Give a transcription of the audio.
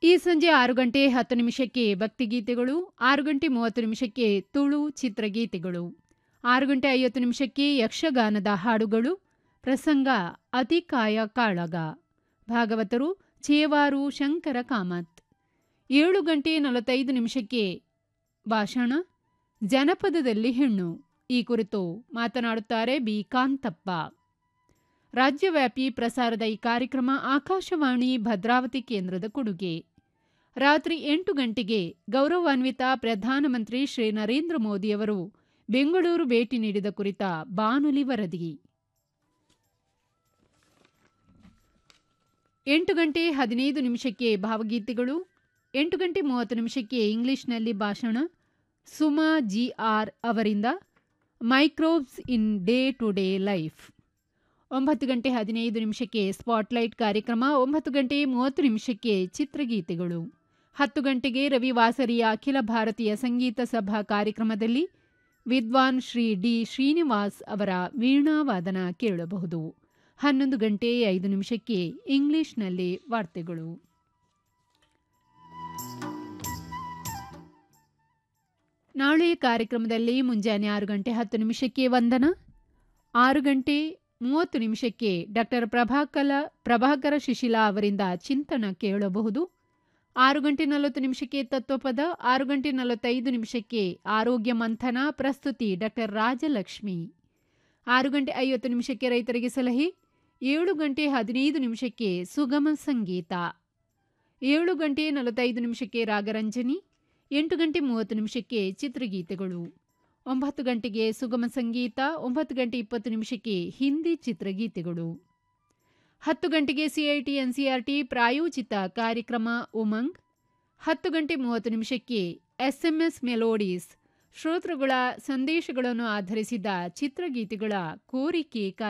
ಈ ಸಂಜೆ ಆರು ಗಂಟೆ ಹತ್ತು ನಿಮಿಷಕ್ಕೆ ಭಕ್ತಿಗೀತೆಗಳು ಆರು ಗಂಟೆ ಮೂವತ್ತು ನಿಮಿಷಕ್ಕೆ ತುಳು ಚಿತ್ರಗೀತೆಗಳು ಆರು ಗಂಟೆ ಐವತ್ತು ನಿಮಿಷಕ್ಕೆ ಯಕ್ಷಗಾನದ ಹಾಡುಗಳು ಪ್ರಸಂಗ ಅತಿಕಾಯ ಕಾಳಗ ಭಾಗವತರು ಚೇವಾರು ಶಂಕರ ಕಾಮತ್ ಏಳು ಗಂಟೆ ನಲವತ್ತೈದು ನಿಮಿಷಕ್ಕೆ ಭಾಷಣ ಜನಪದದಲ್ಲಿ ಹೆಣ್ಣು ಈ ಕುರಿತು ಮಾತನಾಡುತ್ತಾರೆ ಬಿ ಕಾಂತಪ್ಪ ರಾಜ್ಯವ್ಯಾಪಿ ಪ್ರಸಾರದ ಈ ಕಾರ್ಯಕ್ರಮ ಆಕಾಶವಾಣಿ ಭದ್ರಾವತಿ ಕೇಂದ್ರದ ಕೊಡುಗೆ ರಾತ್ರಿ ಎಂಟು ಗಂಟೆಗೆ ಗೌರವಾನ್ವಿತ ಪ್ರಧಾನಮಂತ್ರಿ ಶ್ರೀ ನರೇಂದ್ರ ಮೋದಿಯವರು ಬೆಂಗಳೂರು ಭೇಟಿ ನೀಡಿದ ಕುರಿತ ಬಾನುಲಿ ವರದಿ ಎಂಟು ಗಂಟೆ ಹದಿನೈದು ನಿಮಿಷಕ್ಕೆ ಭಾವಗೀತೆಗಳು ಎಂಟು ಗಂಟೆ ಮೂವತ್ತು ನಿಮಿಷಕ್ಕೆ ಇಂಗ್ಲಿಷ್ನಲ್ಲಿ ಭಾಷಣ ಸುಮಾ ಜಿ ಆರ್ ಅವರಿಂದ microbes in day to day life ಒಂಬತ್ತು ಗಂಟೆ ಹದಿನೈದು ನಿಮಿಷಕ್ಕೆ ಸ್ಪಾಟ್ಲೈಟ್ ಕಾರ್ಯಕ್ರಮ ಒಂಬತ್ತು ಗಂಟೆ ಮೂವತ್ತು ನಿಮಿಷಕ್ಕೆ ಚಿತ್ರಗೀತೆಗಳು ಹತ್ತು ಗಂಟೆಗೆ ರವಿವಾಸರಿಯ ಅಖಿಲ ಭಾರತೀಯ ಸಂಗೀತ ಸಭಾ ಕಾರ್ಯಕ್ರಮದಲ್ಲಿ ವಿದ್ವಾನ್ ಶ್ರೀ ಡಿ ಶ್ರೀನಿವಾಸ್ ಅವರ ವೀಣಾವಾದನ ಕೇಳಬಹುದು ಹನ್ನೊಂದು ಗಂಟೆ ಐದು ನಿಮಿಷಕ್ಕೆ ಇಂಗ್ಲಿಷ್ನಲ್ಲಿ ವಾರ್ತೆಗಳು ನಾಳೆ ಕಾರ್ಯಕ್ರಮದಲ್ಲಿ ಮುಂಜಾನೆ ಆರು ಗಂಟೆ ಹತ್ತು ನಿಮಿಷಕ್ಕೆ ವಂದನ ಆರು ಗಂಟೆ ಮೂವತ್ತು ನಿಮಿಷಕ್ಕೆ ಡಾಕ್ಟರ್ ಪ್ರಭಾಕಲ ಪ್ರಭಾಕರ ಶಿಶಿಲಾ ಅವರಿಂದ ಚಿಂತನ ಕೇಳಬಹುದು ಆರು ಗಂಟೆ ನಲವತ್ತು ನಿಮಿಷಕ್ಕೆ ತತ್ವಪದ ಆರು ಗಂಟೆ ನಲವತ್ತೈದು ನಿಮಿಷಕ್ಕೆ ಆರೋಗ್ಯ ಮಂಥನ ಪ್ರಸ್ತುತಿ ಡಾಕ್ಟರ್ ರಾಜಲಕ್ಷ್ಮಿ ಆರು ಗಂಟೆ ಐವತ್ತು ನಿಮಿಷಕ್ಕೆ ರೈತರಿಗೆ ಸಲಹೆ ಏಳು ಗಂಟೆ ಹದಿನೈದು ನಿಮಿಷಕ್ಕೆ ಸುಗಮ ಸಂಗೀತ ಏಳು ಗಂಟೆ ನಲವತ್ತೈದು ನಿಮಿಷಕ್ಕೆ ರಾಗರಂಜನಿ ಎಂಟು ಗಂಟೆ ಮೂವತ್ತು ನಿಮಿಷಕ್ಕೆ ಚಿತ್ರಗೀತೆಗಳು ಒಂಬತ್ತು ಗಂಟೆಗೆ ಸುಗಮ ಸಂಗೀತ ಒಂಬತ್ತು ಗಂಟೆ ಇಪ್ಪತ್ತು ನಿಮಿಷಕ್ಕೆ ಹಿಂದಿ ಚಿತ್ರಗೀತೆಗಳು ಹತ್ತು ಗಂಟೆಗೆ ಸಿಐಟಿ ಎನ್ಸಿಆರ್ಟಿ ಪ್ರಾಯೋಜಿತ ಕಾರ್ಯಕ್ರಮ ಉಮಂಗ್ ಹತ್ತು ಗಂಟೆ ಮೂವತ್ತು ನಿಮಿಷಕ್ಕೆ ಎಸ್ಎಂಎಸ್ ಮೆಲೋಡೀಸ್ ಶ್ರೋತೃಗಳ ಸಂದೇಶಗಳನ್ನು ಆಧರಿಸಿದ ಚಿತ್ರಗೀತೆಗಳ ಕೋರಿಕೆ